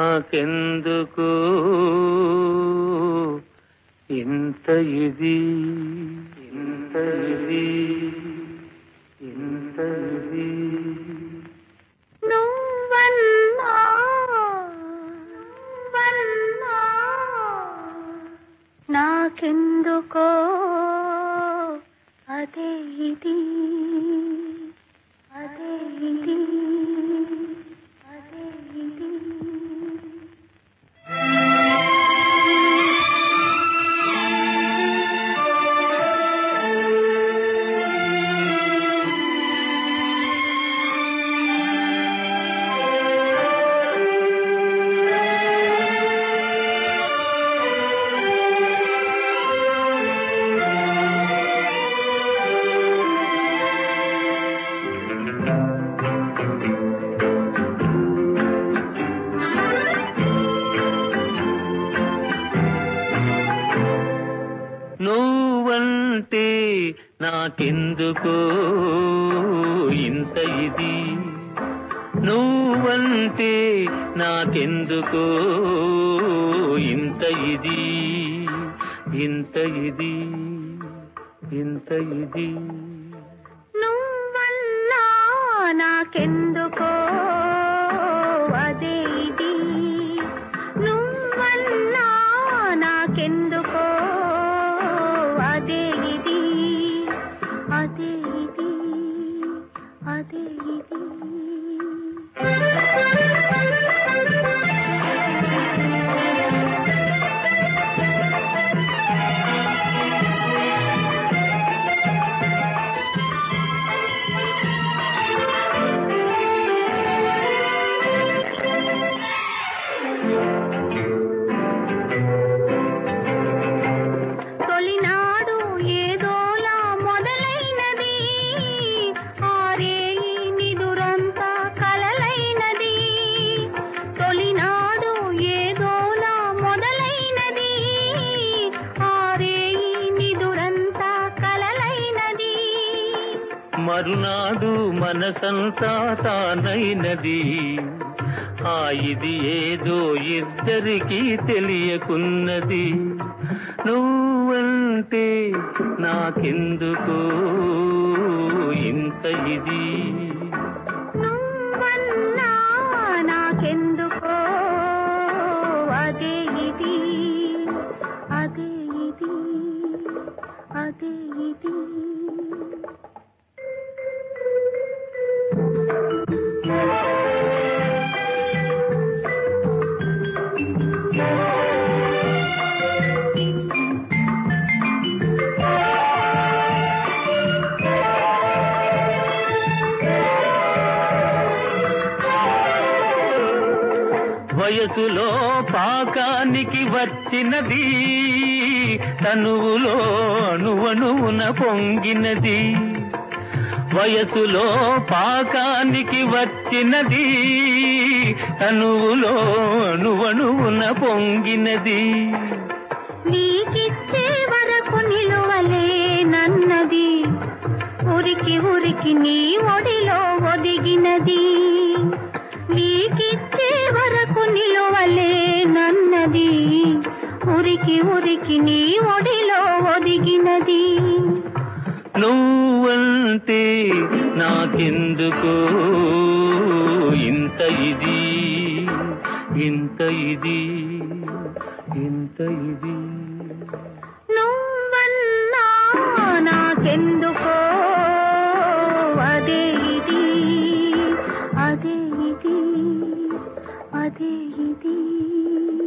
నాకెందుకు ఇంత ఇది ఇంత ఇది ఇంత ఇది నువ్వన్నా నువ్వన్నా నాకెందుకో అదే ఇది అదే ఇది అదే ఇది నువ్వంటే నాకెందుకు ఇంత ఇది నువ్వంటే నాకెందుకు ఇంత ఇది ఇంత ఇది ఇంత ఇది నువ్వన్నా నాకెందుకో అదే ఇది నువ్వన్నా నాకెందుకో అదే ఇది అదే ఇది అదే ఇది తొలినాడు ఏదోలా మొదలైనది ఆరేయి నిదురంతా కలలైనది తొలినాడు ఏదోలా మొదలైనది ఆరేయి నిదురంతా కలలైనది మరునాడు మనసంతా తానైనది ఆ ఇది ఏదో ఇద్దరికీ తెలియకున్నది నువ్వంటే నాకెందుకు ఇంత ఇది నువ్వన్నా నాకెందుకో అదే ఇది అదే ఇది అదే ఇది వయసులో పాకానికి వచ్చినది తనువులో అణువణువున పొంగినది వయసులో పాకానికి వచ్చినది తనువులో అణువణువున పొంగినది నీకిచ్చే వరకు నిలువలే నన్నది ఉరికి ఉరికి నీ ఒడిలో ఒదిగినది నీకిచ్చే వరకు నిలువలే నన్నది ఉరికి ఉరికి నీ ఒడిలో ఒదిగినది నువ్వంటే నాకెందుకు ఇంత ఇది ఇంత ఇది ఇంత ఇది నువ్వన్నా నాకెందుకో అదే ఇది అదే ఇది అదే ఇది